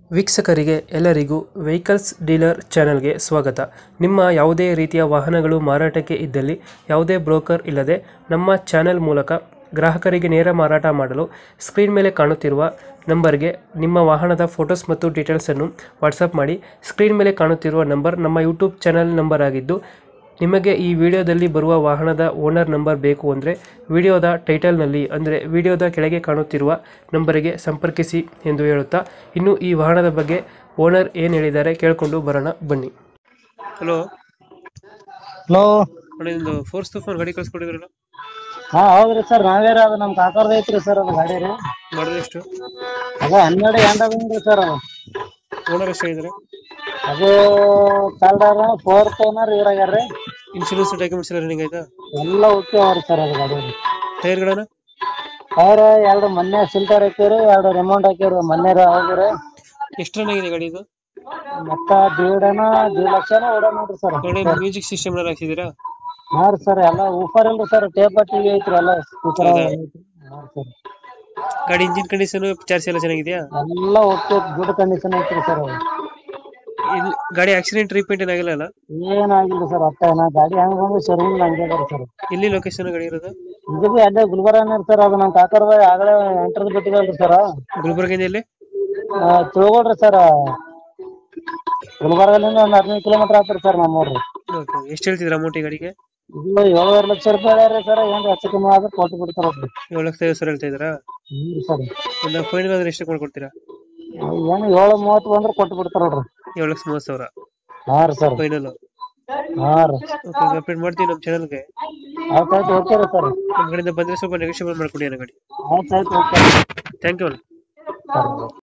ವೀಕ್ಷಕರಿಗೆ ಎಲ್ಲರಿಗೂ vehicles dealer ಚಾನೆಲ್ಗೆ ಸ್ವಾಗತ ನಿಮ್ಮ ಯಾವುದೇ ರೀತಿಯ ವಾಹನಗಳು ಮಾರಾಟಕ್ಕೆ ಇದ್ದಲ್ಲಿ ಯಾವುದೇ ಬ್ರೋಕರ್ ಇಲ್ಲದೆ ನಮ್ಮ ಚಾನೆಲ್ ಮೂಲಕ ಗ್ರಾಹಕರಿಗೆ ನೇರ ಮಾರಾಟ ಮಾಡಲು ಸ್ಕ್ರೀನ್ ಮೇಲೆ ಕಾಣುತ್ತಿರುವ ನಂಬರ್ಗೆ ನಿಮ್ಮ ವಾಹನದ ಫೋಟೋಸ್ ಮತ್ತು ಡೀಟೇಲ್ಸನ್ನು ವಾಟ್ಸಪ್ ಮಾಡಿ ಸ್ಕ್ರೀನ್ ಮೇಲೆ ಕಾಣುತ್ತಿರುವ ನಂಬರ್ ನಮ್ಮ ಯೂಟ್ಯೂಬ್ ಚಾನೆಲ್ ನಂಬರ್ ಆಗಿದ್ದು ನಿಮಗೆ ಈ ವಿಡಿಯೋದಲ್ಲಿ ಬರುವ ವಾಹನದ ಓನರ್ ನಂಬರ್ ಬೇಕು ಅಂದರೆ ವಿಡಿಯೋದ ಟೈಟಲ್ನಲ್ಲಿ ಅಂದರೆ ವಿಡಿಯೋದ ಕೆಳಗೆ ಕಾಣುತ್ತಿರುವ ನಂಬರಿಗೆ ಸಂಪರ್ಕಿಸಿ ಎಂದು ಹೇಳುತ್ತಾ ಇನ್ನು ಈ ವಾಹನದ ಬಗ್ಗೆ ಓನರ್ ಏನು ಹೇಳಿದ್ದಾರೆ ಕೇಳಿಕೊಂಡು ಬರೋಣ ಬನ್ನಿ ಹಲೋ ಹಲೋ ಅಣ್ಣ ಒಂದು ಫೋರ್ಸ್ ತುಫಾನ್ ಗಾಡಿ ಕಳ್ಸ್ಕೊಟ್ಟಿದ್ರಲ್ಲ ಹಾ ಹೌದ್ರಿ ಸರ್ ನಾವೇ ರೀ ಅದು ನಮ್ ಕಾಕರ್ದ ಐತ್ರಿ ಸರ್ ಅದು ಗಾಡಿ ರೀ ಮಾಡಿದ್ರೆ ಎಷ್ಟು ಅದ ಹನ್ನೆರಡು ಎಂಟ ಬಂದ್ರಿ ಸರ್ ಅದು ಓನರ್ ಎಷ್ಟು ಹೇಳಿದ್ದಾರೆ ಅದು ತರ್ಡ್ ಫೋರ್ತ್ ಓನರ್ ಇವ್ರಾಗ್ಯಾರ ರೀ ಇನ್ಶೂರೆನ್ಸ್ ಡಾಕ್ಯುಮೆಂಟ್ಸ್ ಎಲ್ಲ ರನ್ನಿಂಗ್ ಆಯ್ತಾ ಎಲ್ಲ ಓಕೆ ಅವ್ರಿ ಸರ್ ಅದು ಗಾಡಿ ಟೈರ್ಗಳನ್ನ ಅವ್ರ ಎರಡು ಮೊನ್ನೆ ಸಿಲ್ಟರ್ ಹಾಕಿವ್ರಿ ಎರಡು ರಿಮೌಂಡ್ ಹಾಕಿವ್ರಿ ಮೊನ್ನೆ ಹೋಗಿರಿ ಎಷ್ಟು ರನ್ ಆಗಿದೆ ಗಾಡಿ ಇದು ಮತ್ತ ದೀಡನ ದೀಡ್ ಲಕ್ಷನ ಓಡ ನೋಡ್ರಿ ಸರ್ ಗಾಡಿ ಮ್ಯೂಸಿಕ್ ಸಿಸ್ಟಮ್ ಎಲ್ಲ ಹಾಕ್ಸಿದ್ದೀರಾ ಹಾ ರೀ ಸರ್ ಎಲ್ಲ ಊಫರ್ ಇಲ್ರಿ ಸರ್ ಟೇಪ್ ಟಿವಿ ಐತ್ರಿ ಎಲ್ಲ ಸ್ಪೀಕರ್ ಹೌದಾ? ಹಾ ಸರ್ ಗಾಡಿ ಇಂಜಿನ್ ಕಂಡೀಷನ್ ಚಾರ್ಜ್ ಎಲ್ಲ ಚೆನ್ನಾಗಿದೆಯಾ ಎಲ್ಲ ಓಕೆ ಗುಡ್ ಕಂಡೀಷನ್ ಐತ್ರಿ ಸರ್ ಅದು ಇದು ಗಾಡಿ ಆಕ್ಸಿಡೆಂಟ್ ರೀಪೇಂಟ್ ಏನಾಗಿಲ್ಲ ಅಲ್ಲ ಏನಾಗಿಲ್ರಿ ಸರ್ ಅಷ್ಟ ನಾ ಗಾಡಿ ಹೆಂಗ್ ಬಂದ್ರೆ ಶೋರೂಮ್ ಹಂಗೆ ಅದಾರಿ ಸರ್ ಎಲ್ಲಿ ಲೊಕೇಶನ್ ಗಾಡಿ ಇರೋದು ಇದು ಬಿ ಅಲ್ಲೇ ಗುಲ್ಬರ್ಗ ಸರ್ ಅದು ನಮ್ ಕಾಕರ್ದ ಆಗಲೇ ಎಂಟ್ರದ್ ಬಿಟ್ಟಿದಲ್ರಿ ಸರ್ ಗುಲ್ಬರ್ಗಿಂದ ಎಲ್ಲಿ ತಿಳ್ಕೊಳ್ರಿ ಸರ್ ಗುಲ್ಬರ್ಗಲಿಂದ ಒಂದ್ ಹದಿನೈದು ಕಿಲೋಮೀಟರ್ ಆಗ್ತದೆ ಸರ್ ನಮ್ಮೂರ್ರಿ ಓಕೆ ಎಷ್ಟು ಹೇಳ್ತಿದ್ರ ಅಮೌಂಟ್ ಈ ಗಾಡಿಗೆ ಇದು ಏಳುವರೆ ಲಕ್ಷ ರೂಪಾಯಿ ಅದ ರೀ ಸರ್ ಏನ್ ಹೆಚ್ಚು ಕಮ್ಮಿ ಆದ್ರೆ ಕೊಟ್ಟು ಬಿಡ್ತಾರ ಏಳು ಲಕ್ಷ ಐವತ್ತು ಸಾವಿರ ಹೇಳ್ತಾ ಇದ್ದೀರಾ ಹ್ಞೂ ಸರ್ ಒಂದು ಫೈನಲ್ ಅಂದ್ರೆ ಎಷ್ಟು ಮಾಡ್ಕೊಡ್ತೀರಾ ಏನು ಏಳು ಮೂವತ್ತು ಬಂದ್ರೆ ಕೊಟ್ಟು ಬಿಡ್ತಾರ ನೋಡ್ರಿ ಏಳು ಲಕ್ಷ ಮೂವತ್ತು ಸಾವಿರ ಹಾ ರೀ ಸರ್ ಫೈನಲ್ ಹಾ ರೀ ಓಕೆ ಅಪ್ಡೇಟ್ ಮಾಡ್ತೀವಿ ನಮ್ಮ ಚಾನಲ್ಗೆ ಆಯ್ತಾಯ್ತು ಓಕೆ ರೀ ಸರ್ ನಮ್ಮ ಕಡೆಯಿಂದ ಬಂದರೆ ಸ್ವಲ್ಪ ನೆಗೋಷಿಯೇಬಲ್ ಮಾಡ್ಕೊಡಿ ಅನ್ನೋ ಗಾಡಿ ಆಯ್ತಾಯ್ತು ಓಕೆ ಥ್ಯಾಂಕ್ ಯು ಸರ್